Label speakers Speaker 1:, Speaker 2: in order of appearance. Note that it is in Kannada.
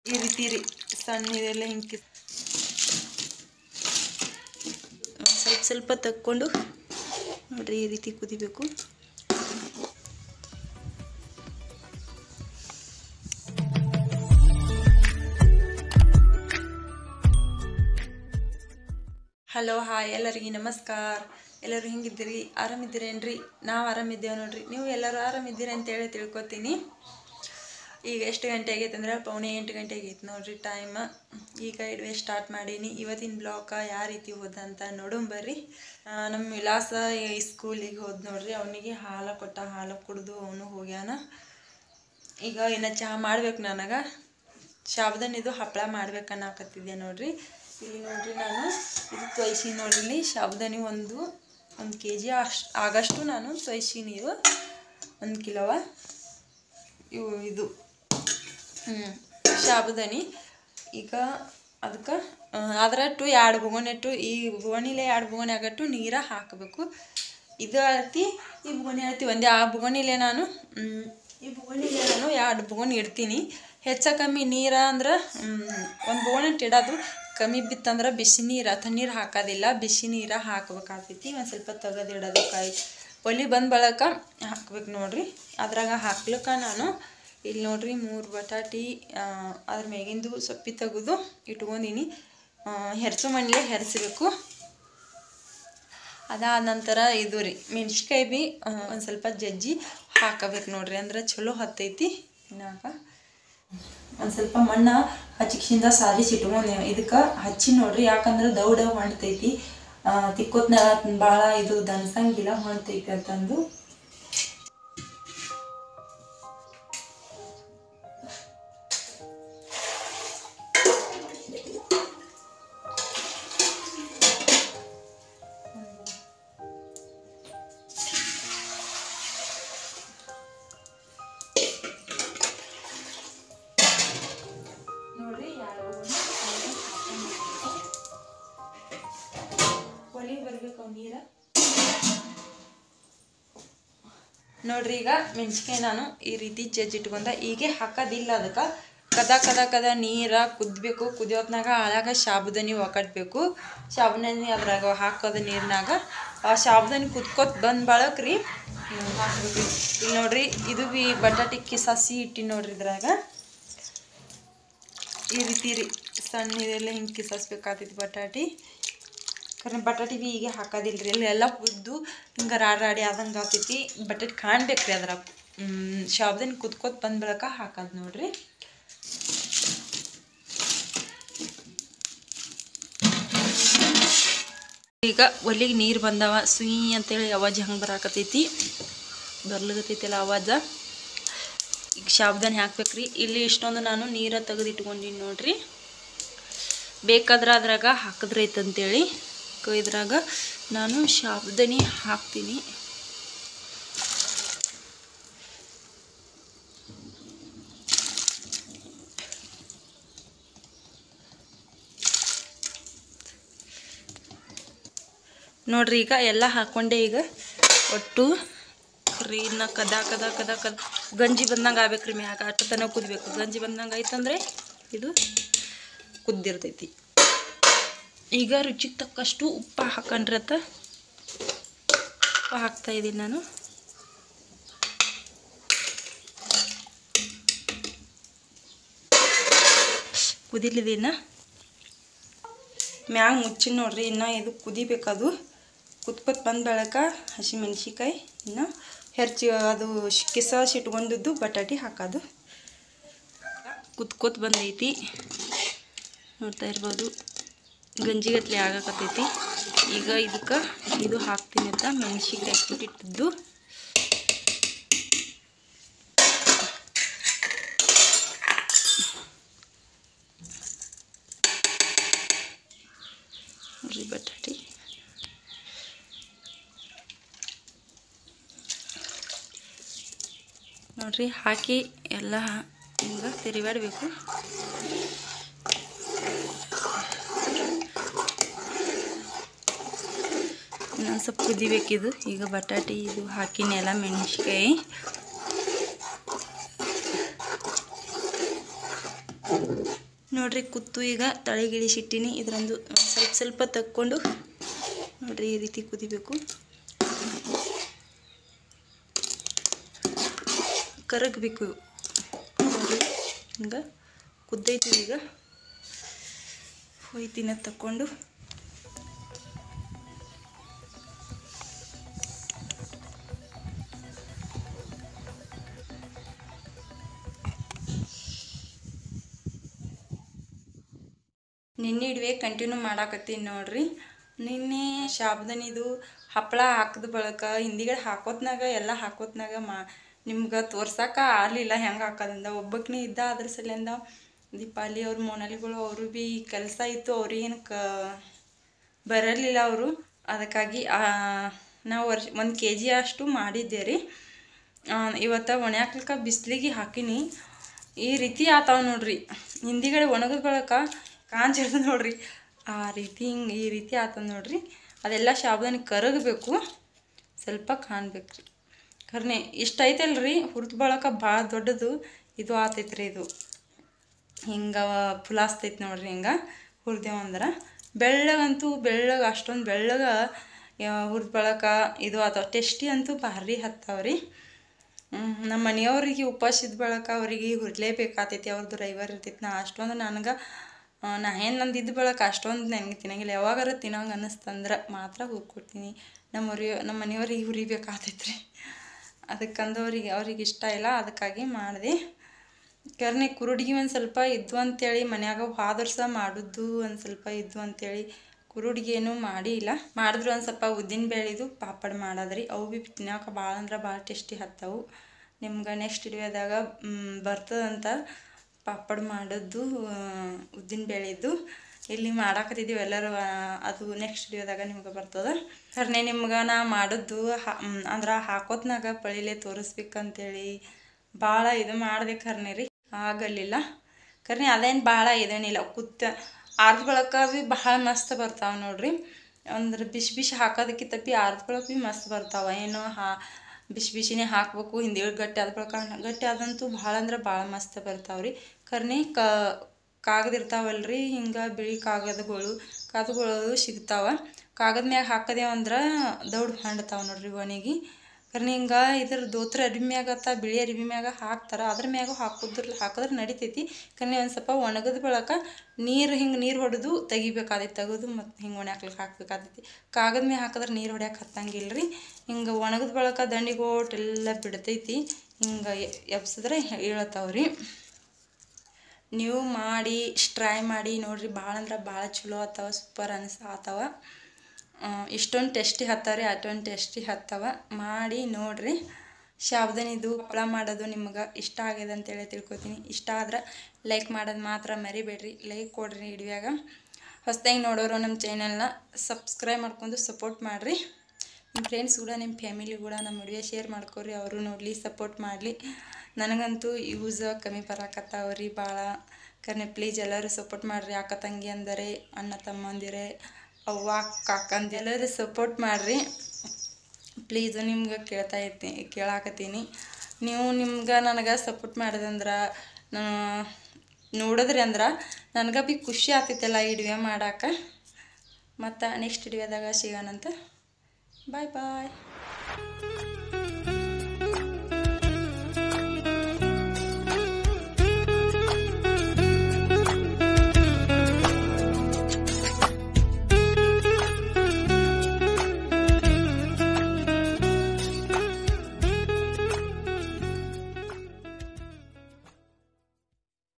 Speaker 1: ಈ ರೀತಿ ರೀ ಸಣ್ಣ ಇದೆಲ್ಲ ಹಿಂಗೆ ಸ್ವಲ್ಪ ಸ್ವಲ್ಪ ತಕ್ಕೊಂಡು ನೋಡ್ರಿ ಈ ರೀತಿ ಕುದಿಬೇಕು ಹಲೋ ಹಾಯ್ ಎಲ್ಲರಿಗೆ ನಮಸ್ಕಾರ ಎಲ್ಲರೂ ಹಿಂಗಿದ್ದೀರಿ ಆರಾಮಿದ್ದೀರೇನ್ರಿ ನಾವು ಆರಾಮಿದ್ದೇವೆ ನೋಡ್ರಿ ನೀವು ಎಲ್ಲರೂ ಆರಾಮಿದ್ದೀರಿ ಅಂತೇಳಿ ತಿಳ್ಕೊತೀನಿ ಈಗ ಎಷ್ಟು ಗಂಟೆ ಆಗೈತೆ ಅಂದ್ರೆ ಪೌಣೆ ಎಂಟು ಗಂಟೆ ಆಗೈತೆ ನೋಡ್ರಿ ಟೈಮ್ ಈಗ ಇಡುವೆ ಸ್ಟಾರ್ಟ್ ಮಾಡೀನಿ ಇವತ್ತಿನ ಬ್ಲಾಕ ಯಾವ ರೀತಿ ಹೋದ ಅಂತ ನೋಡೋಣ ಬರ್ರಿ ಆ, ನಮ್ಮ ವಿಲಾಸ ಈ ಸ್ಕೂಲಿಗೆ ಹೋದ್ ನೋಡ್ರಿ ಅವನಿಗೆ ಹಾಲು ಕೊಟ್ಟ ಹಾಲು ಕುಡಿದು ಅವನು ಹೋಗ್ಯಾನ ಈಗ ಇನ್ನು ಚಹಾ ಮಾಡ್ಬೇಕು ನನಗೆ ಶಾಬ್ದನಿದು ಹಪ್ಪಳ ಮಾಡ್ಬೇಕು ಅನ್ನಕತ್ತಿದ್ದೆ ನೋಡ್ರಿ ಇಲ್ಲಿ ನೋಡ್ರಿ ನಾನು ಇದು ತೊಯ್ಸಿ ನೋಡ್ರಿ ಇಲ್ಲಿ ಶಾಬ್ದನಿ ಒಂದು ಒಂದು ಕೆ ಜಿ ಅಷ್ಟು ಆಗಷ್ಟು ನಾನು ತೊಯ್ಸಿ ನೀರು ಒಂದು ಕಿಲೋವ ಇವು ಇದು ಹ್ಞೂ ಶಾಬುದಾನಿ ಈಗ ಅದಕ್ಕೆ ಅದರಟ್ಟು ಎರಡು ಬುಗೋನೆಟ್ಟು ಈ ಬುಗೋನಿಲೆ ಎರಡು ಬುಗೋನಿ ಆಗಟ್ಟು ನೀರ ಹಾಕಬೇಕು ಇದು ಅಳತಿ ಈ ಬುಗೋನಿ ಅಳತಿ ಒಂದೇ ಆ ಬುಗೋನಿಲೆ ನಾನು ಮ್, ಈ ಬುಗೋನಿಲೆ ನಾನು ಎರಡು ಬುಗೋನಿ ಇಡ್ತೀನಿ ಹೆಚ್ಚ ಕಮ್ಮಿ ನೀರ ಅಂದ್ರೆ ಒಂದು ಬುಗೋನಿ ಇಡೋದು ಕಮ್ಮಿ ಬಿತ್ತಂದ್ರೆ ಬಿಸಿ ನೀರು ತಣ್ಣೀರು ಹಾಕೋದಿಲ್ಲ ಬಿಸಿ ನೀರ ಹಾಕ್ಬೇಕಾಗ್ತೈತಿ ಒಂದು ಸ್ವಲ್ಪ ತೆಗೆದು ಇಡೋದು ಕಾಯಿ ಒಲಿ ಬಂದ ಬಳಕ ಹಾಕ್ಬೇಕು ನೋಡ್ರಿ ಅದ್ರಾಗ ಹಾಕ್ಲಿಕ್ಕೆ ನಾನು ಇಲ್ಲಿ ನೋಡ್ರಿ ಮೂರು ಬಟಾಟಿ ಆ, ಅದ್ರ ಮ್ಯಾಗಿಂದು ಸೊಪ್ಪಿ ತೆಗೆದು ಇಟ್ಕೊಂಡೀನಿ ಹೆರ್ಸು ಮಣ್ಣಲೆ ಹೆರ್ಸ್ಬೇಕು ಅದಾದ ನಂತರ ಇದು ರೀ ಮೆಣ್ಸಿಕಾಯಿ ಬಿ ಒಂದು ಸ್ವಲ್ಪ ಜಜ್ಜಿ ಹಾಕಬೇಕು ನೋಡ್ರಿ ಅಂದ್ರೆ ಚಲೋ ಹತ್ತೈತಿ ಇನ್ನಾಕ ಒಂದು ಸ್ವಲ್ಪ ಮಣ್ಣ ಹಚ್ಚಿಕಿಂದ ಸಾರಿಸಿ ಇಟ್ಕೊಂಡು ಇದಕ್ಕೆ ಹಚ್ಚಿ ನೋಡ್ರಿ ಯಾಕಂದ್ರೆ ದೌಡ ಹೊಣ್ತೈತಿ ತಿಕ್ಕೋತ್ನ ಭಾಳ ಇದು ದನ್ಸಂಗಿಲ್ಲ ಹೊಣ್ತೈತಿ ಅಂತಂದು ನೋಡ್ರಿ ಎರಡು ಒಲಿ ಬರ್ಬೇಕು ನೀರ ನೋಡ್ರಿ ಈಗ ಮೆಣಸಿನ್ಕಾಯಿ ನಾನು ಈ ರೀತಿ ಜಜ್ಜಿಟ್ಕೊಂಡ ಹೀಗೆ ಹಾಕೋದಿಲ್ಲ ಅದಕ್ಕೆ ಕದ ಕದ ಕದ ನೀರ ಕುದ್ಬೇಕು ಕುದಿಯೋತ್ನಾಗ ಆಳಾಗ ಶಾಬುದನಿ ಒಕ್ಕಟ್ಬೇಕು ಶಾಬುದನಿ ಅದ್ರಾಗ ಹಾಕೋದು ನೀರಿನಾಗ ಆ ಶಾಬುದನಿ ಕುದ್ಕೋತ್ ಬಂದ್ ಬಳಕ್ ರೀ ಹ್ಮ್, ಹಾಕ್ಬೇಕು ಇಲ್ಲಿ ನೋಡ್ರಿ ಇದು ಬಿ ಬಟಾಟಿ ಕಿಸಾಸಿ ಇಟ್ಟಿ ನೋಡ್ರಿ ಇದ್ರಾಗ ಈ ರೀತಿ ರೀ ಸಣ್ಣ ಇದೆಲ್ಲ ಹಿಂಗೆ ಕಿಸಸ್ಬೇಕಾಗ್ತೈತಿ ಬಟಾಟಿ ಕರೆ ಬಟಾಟಿ ಬಿ ಈಗ ಹಾಕೋದಿಲ್ಲ ರೀ ಎಲ್ಲ ಕುದ್ದು ಹಿಂಗೆ ರಾಡಿ ರಾಡಿ ಆದಂಗೆ ಆಗ್ತೈತಿ ಬಟಾಟಿ ಕಾಣ್ಬೇಕು ರೀ ಅದ್ರಾಗ ಶಾಬ್ದನ್ ಕುದ್ಕೋತ್ ಬಂದ ಬಳಿಕ ಹಾಕೋದು ನೋಡ್ರಿ ಈಗ ಒಲಿಗೆ ನೀರು ಬಂದವ ಸುಯಿ ಅಂತೇಳಿ ಅವಾಜ್ ಹಂಗೆ ಬರಾಕತೈತಿ ಬರ್ಲಗತೈತಿಲ್ಲ ಅವಾಜ ಈಗ ಶಾಬ್ದಾನಿ ಹಾಕ್ಬೇಕ್ರಿ ಇಲ್ಲಿ ಇಷ್ಟೊಂದು ನಾನು ನೀರ ತೆಗೆದು ಇಟ್ಕೊಂಡಿನಿ ನೋಡ್ರಿ ಬೇಕಾದ್ರೆ ಅದ್ರಾಗ ಹಾಕಿದ್ರೆ ಐತಂತೇಳಿ ಕ- ಇದ್ರಾಗ ನಾನು ಶಾಬ್ದಾನಿ ಹಾಕ್ತೀನಿ ನೋಡ್ರಿ ಈಗ ಎಲ್ಲ ಹಾಕ್ಕೊಂಡೆ ಈಗ ಒಟ್ಟು ರೀ ಇನ್ನು ಕದ ಕದ ಕದ ಕದ ಗಂಜಿ ಬಂದಂಗೆ ಆಗ್ಬೇಕ್ರಿ ಮ್ಯಾಗ ಅಷ್ಟು ತನಕ ಕುದಿಬೇಕು ಗಂಜಿ ಬಂದಂಗೆ ಆಯ್ತಂದ್ರೆ ಇದು ಕುದ್ದಿರ್ತೈತಿ ಈಗ ರುಚಿಗೆ ತಕ್ಕಷ್ಟು ಉಪ್ಪು ಹಾಕೊಂಡ್ರತ್ತ ಉಪ್ಪು ಹಾಕ್ತಾ ಇದ್ದೀನಿ ನಾನು ಕುದಿಲಿದಿನ ಮ್ಯಾಗ ಮುಚ್ಚಿ ನೋಡ್ರಿ ಇನ್ನು ಇದು ಕುದಿಬೇಕದು ಕುದ್ಕೊತ್ ಬಂದ ಬಳಿಕ ಹಸಿಮೆಣ್ಸಿಕಾಯಿ ಇನ್ನು ಹೆರ್ಚಿ ಅದು ಶ್- ಕಿಸಾಸ್ ಇಟ್ಕೊಂಡಿದ್ದು ಬಟಾಟಿ ಹಾಕೋದು ಕುದ್ಕೊತ್ ಬಂದೈತಿ ನೋಡ್ತಾ ಇರ್ಬೋದು ಗಂಜಿಗತ್ಲೆ ಆಗಕತ್ತೈತಿ ಈಗ ಇದಕ್ಕೆ ಇದು ಹಾಕ್ತೀನಿ ಅಂತ ಮೆಣಸಿನ್ಕಾಯಿ ಕುಟ್ಟಿಟ್ಟಿದ್ದು ನೋಡ್ರಿ ಬಟಾಟಿ ನೋಡ್ರಿ ಹಾಕಿ ಎಲ್ಲ ಹಿಂಗೆ ತಿರುಗಾಡಬೇಕು ಇನ್ನೊಂದು ಸ್ವಲ್ಪ ಕುದಿಬೇಕಿದು ಈಗ ಬಟಾಟಿ ಇದು ಹಾಕಿನೆಲ್ಲ ಮೆಣಸಿನ್ಕಾಯಿ ನೋಡ್ರಿ ಕುತ್ತು ಈಗ ತಳೆಗಿಳಿಸಿಟ್ಟಿನಿ ಇದರೊಂದು ಸ್ವಲ್ಪ ಸ್ವಲ್ಪ ತಕ್ಕೊಂಡು ನೋಡ್ರಿ ಈ ರೀತಿ ಕುದಿಬೇಕು ಕರಗಬೇಕು ನೋಡ್ರಿ ಹಿಂಗೆ ಕುದ್ದೈತಿ ಈಗ ಹೊಯ್ತಿನ ತಕ್ಕೊಂಡು ನಿನ್ನೆ ಇಡುವೆ ಕಂಟಿನ್ಯೂ ಮಾಡಾಕತ್ತೀನಿ ನೋಡ್ರಿ ನಿನ್ನೆ ಶಾಬ್ದನಿದು ಹಪ್ಪಳ ಹಾಕಿದ ಬಳಕ ಹಿಂದಿಗಡೆ ಹಾಕೋತ್ನಾಗ ಎಲ್ಲ ಹಾಕೋತ್ನಾಗ ಮಾ ನಿಮ್ಗೆ ತೋರ್ಸಕ್ಕೆ ಆಗಲಿಲ್ಲ ಹೆಂಗೆ ಹಾಕೋದಿಂದ ಒಬ್ಬಕ್ಕನೇ ಇದ್ದ ಅದ್ರ ಸಲಿಂದ ದೀಪಾಲಿ ಅವ್ರ ಮೋನಾಲಿಗಳು ಅವರು ಭೀ ಕೆಲಸ ಇತ್ತು ಅವ್ರಿಗೇನು ಕ ಬರಲಿಲ್ಲ ಅವರು ಅದಕ್ಕಾಗಿ ನಾವು ವರ್ಷ ಒಂದು ಕೆ ಜಿ ಅಷ್ಟು ಮಾಡಿದ್ದೆ ರೀ ಇವತ್ತು ಒಣೆ ಹಾಕ್ಲಿಕ್ಕೆ ಬಿಸಿಲಿಗೆ ಹಾಕಿನಿ ಈ ರೀತಿ ಆತಾವ ನೋಡ್ರಿ ಹಿಂದಿಗಡೆ ಒಣಗಿದ ಬಳಕ ಕಾಂಚಿರ್ತದೆ ನೋಡ್ರಿ ಆ ರೀತಿ ಹಿಂಗೆ ಈ ರೀತಿ ಆತದ ನೋಡ್ರಿ ಅದೆಲ್ಲ ಶಾಬ್ದಾನಿ ಕರಗಬೇಕು ಸ್ವಲ್ಪ ಕಾಣ್ಬೇಕು ರೀ ಕರ್ನೆ ಇಷ್ಟ ಐತಲ್ರಿ ಹುರಿದ ಬಳಕ ಭಾಳ ದೊಡ್ಡದು ಇದು ಆತೈತ್ರಿ ಇದು ಹಿಂಗೆ ಫುಲಾಸ್ತೈತಿ ನೋಡ್ರಿ ಹಿಂಗೆ ಹುರಿದೇವು ಅಂದ್ರೆ ಬೆಳ್ಳಗಂತೂ ಬೆಳ್ಳಗೆ ಅಷ್ಟೊಂದು ಬೆಳ್ಳಗೆ ಹುರಿದ ಬಳಕ ಇದು ಆತವ ಟೇಸ್ಟಿ ಅಂತೂ ಭಾರಿ ಹತ್ತಾವ್ರಿ ನಮ್ಮ ಮನೆಯವ್ರಿಗೆ ಉಪವಾಸ ಇದ್ದ ಬಳಕ ಅವ್ರಿಗೆ ಹುರ್ಲೇಬೇಕಾತೈತಿ ಅವ್ರದ್ದು ರೈವರ್ ಇರ್ತೈತಿ ನಾ ಅಷ್ಟೊಂದು ನನಗೆ ನಾ ಏನು ನಂದು ಇದ್ದ ಬಳಕ ಅಷ್ಟೊಂದು ನನಗೆ ತಿನ್ನಂಗಿಲ್ಲ ಯಾವಾಗಾರ ತಿನ್ನೋಂಗೆ ಅನ್ನಿಸ್ತಂದ್ರೆ ಮಾತ್ರ ಹುರ್ಕೊಡ್ತೀನಿ ನಮ್ಮ ಹುರಿ ನಮ್ಮ ಮನೆಯವ್ರಿಗೆ ಹುರಿಬೇಕಾತೈತ್ರಿ ಅದಕ್ಕಂದವ್ರಿಗೆ ಅವ್ರಿಗೆ ಇಷ್ಟ ಇಲ್ಲ ಅದಕ್ಕಾಗಿ ಮಾಡಿದೆ ಕರ್ನೆ ಕುರುಡಿಗೆ ಒಂದು ಸ್ವಲ್ಪ ಇದ್ದು ಅಂತೇಳಿ ಮನ್ಯಾಗ ಹೋದರ್ಸ ಮಾಡಿದ್ದು ಒಂದು ಸ್ವಲ್ಪ ಇದ್ದು ಅಂತೇಳಿ ಕುರುಡಿಗೆ ಏನೂ ಮಾಡಿ ಇಲ್ಲ ಮಾಡಿದ್ರು ಒಂದು ಸ್ವಲ್ಪ ಉದ್ದಿನ ಬೇಳೆದು ಪಾಪಡ್ ಮಾಡೋದ್ರಿ ಅವು ಭೀ ತಿನ್ನೋಕೆ ಭಾಳ ಅಂದ್ರೆ ಭಾಳ ಟೇಸ್ಟಿ ಹತ್ತವು ನಿಮ್ಗೆ ನೆಕ್ಸ್ಟ್ ವಿಡಿಯೋದಾಗ ಬರ್ತದಂತ ಪಾಪಡ್ ಮಾಡೋದು ಉದ್ದಿನ ಬೇಳೆದು ಇಲ್ಲಿ ಮಾಡಾಕತ್ತಿದ್ದೀವಿ ಎಲ್ಲರೂ ಅದು ನೆಕ್ಸ್ಟ್ ವಿಡಿಯೋದಾಗ ನಿಮ್ಗೆ ಬರ್ತದೆ ಕರ್ನೆ ನಿಮ್ಗೆ ನಾ ಮಾಡಿದ್ದು ಹಾ ಅಂದ್ರೆ ಹಾಕೋತ್ನಾಗ ಪಳಿಲೆ ತೋರಿಸ್ಬೇಕಂತೇಳಿ ಭಾಳ ಇದು ಮಾಡಿದೆ ಕರ್ನೆ ರೀ ಆಗಲಿಲ್ಲ ಕರ್ನೆ ಅದೇನು ಭಾಳ ಇದೇನಿಲ್ಲ ಕುತ್ತ ಆರ್ದ ಬಳಕ ಭೀ ಭಾಳ ಮಸ್ತ್ ಬರ್ತಾವೆ ನೋಡ್ರಿ ಅಂದ್ರೆ ಬಿಸಿ ಬಿಸಿ ಹಾಕೋದಕ್ಕಿಂತ ಭೀ ಆರ್ದ ಬಳಕ ಭೀ ಮಸ್ತ್ ಬರ್ತಾವೆ ಏನು ಹಾ ಬಿಸಿ ಬಿಸಿನೇ ಹಾಕಬೇಕು ಹಿಂದಿ ಗಟ್ಟಿ ಆದ ಬಳಕ ಗಟ್ಟಿ ಆದಂತೂ ಭಾಳ ಅಂದ್ರೆ ಭಾಳ ಮಸ್ತ್ ಬರ್ತಾವೆ ರೀ ಕರ್ನೆ ಕ ಕಾಗದ ಇರ್ತಾವಲ್ರಿ ಹಿಂಗೆ ಬಿಳಿ ಕಾಗದಗಳು ಕಾಗದಗಳು ಸಿಗ್ತಾವೆ ಕಾಗದ ಮ್ಯಾಗ ಹಾಕದೇವು ಅಂದ್ರೆ ದೌಡ್ ಹೊಂಡ್ತಾವೆ ನೋಡ್ರಿ ಒಣಗಿ ಕರ್ನೆ ಹಿಂಗೆ ಇದ್ರ ದೋತ್ರ ಅರಿವಿ ಮ್ಯಾಗ ಅತ್ತ ಬಿಳಿ ಅರಿವಿ ಮ್ಯಾಗ ಹಾಕ್ತಾರೆ ಅದ್ರ ಮ್ಯಾಗ ಹಾಕಿದ್ರ ಹಾಕಿದ್ರೆ ನಡಿತೈತಿ ಕರ್ನೆ ಒಂದು ಸ್ವಲ್ಪ ಒಣಗದ ಬಳಕ ನೀರು ಹಿಂಗೆ ನೀರು ಹೊಡೆದು ತೆಗಿಬೇಕಾದೈತಿ ತೆಗೆದು ಮತ್ತು ಹಿಂಗೆ ಒಣ ಹಾಕ್ಲಿಕ್ಕೆ ಹಾಕ್ಬೇಕಾದೈತಿ ಕಾಗದ ಮ್ಯಾಗ ಹಾಕಿದ್ರೆ ನೀರು ಹೊಡ್ಯಕ್ಕೆ ಹತ್ತಂಗಿಲ್ಲ ರೀ ಹಿಂಗೆ ಒಣಗದ ಬಳಕ ದಂಡಿಗೋಟೆಲ್ಲ ಬಿಡ್ತೈತಿ ಹಿಂಗೆ ಎಬ್ಸಿದ್ರೆ ಇಳತಾವ್ರಿ ನೀವು ಮಾಡಿ ಟ್ರೈ ಮಾಡಿ ನೋಡ್ರಿ ಭಾಳ ಅಂದ್ರೆ ಭಾಳ ಚಲೋ ಆತವ ಸೂಪರ್ ಅನ್ಸ ಆತವ ಇಷ್ಟೊಂದು ಟೇಸ್ಟಿ ಹತ್ತವ್ರಿ ಅಷ್ಟೊಂದು ಟೇಸ್ಟಿ ಹತ್ತವ ಮಾಡಿ ನೋಡ್ರಿ ಶಾಬ್ದನಿದು ಹಪ್ಪಳ ಮಾಡೋದು ನಿಮ್ಗೆ ಇಷ್ಟ ಆಗ್ಯದ ಅಂತೇಳಿ ತಿಳ್ಕೊತೀನಿ ಇಷ್ಟ ಆದ್ರೆ ಲೈಕ್ ಮಾಡೋದು ಮಾತ್ರ ಮರಿಬೇಡ್ರಿ ಲೈಕ್ ಕೊಡ್ರಿ ವಿಡಿಯೋಗ ಹೊಸ್ದಾಗಿ ನೋಡೋರು ನಮ್ಮ ಚಾನಲ್ನ ಸಬ್ಸ್ಕ್ರೈಬ್ ಮಾಡ್ಕೊಂಡು ಸಪೋರ್ಟ್ ಮಾಡಿರಿ ನಿಮ್ಮ ಫ್ರೆಂಡ್ಸ್ ಕೂಡ ನಿಮ್ಮ ಫ್ಯಾಮಿಲಿ ಕೂಡ ನಮ್ಮ ವಿಡಿಯೋ ಶೇರ್ ಮಾಡ್ಕೊರಿ ಅವರು ನೋಡಲಿ ಸಪೋರ್ಟ್ ಮಾಡಲಿ ನನಗಂತೂ ಯೂಸ್ ಕಮ್ಮಿ ಬರಾಕತ್ತಾವ್ರಿ ಭಾಳ ಕರ್ನೆ ಪ್ಲೀಸ್ ಎಲ್ಲರೂ ಸಪೋರ್ಟ್ ಮಾಡಿರಿ ಅಕ್ಕ ತಂಗಿ ಅಂದರೆ ಅಣ್ಣ ತಮ್ಮಂದಿರೆ ಅವ್ವ ಕಾಕಂದು ಎಲ್ಲರೂ ಸಪೋರ್ಟ್ ಮಾಡಿರಿ ಪ್ಲೀಸು ನಿಮ್ಗೆ ಕೇಳ್ತಾ ಇರ್ತೀನಿ ಕೇಳಾಕತ್ತೀನಿ ನೀವು ನಿಮ್ಗೆ ನನಗೆ ಸಪೋರ್ಟ್ ಮಾಡಿದಂದ್ರೆ ನೋಡಿದ್ರಿ ಅಂದ್ರೆ ನನಗೆ ಭೀ ಖುಷಿ ಆಗ್ತೈತಲ್ಲ ಈ ವಿಡಿಯೋ ಮಾಡಾಕ ಮತ್ತು ನೆಕ್ಸ್ಟ್ ವಿಡಿಯೋದಾಗ ಸಿಗೋಣಂತ ಬಾಯ್ ಬಾಯ್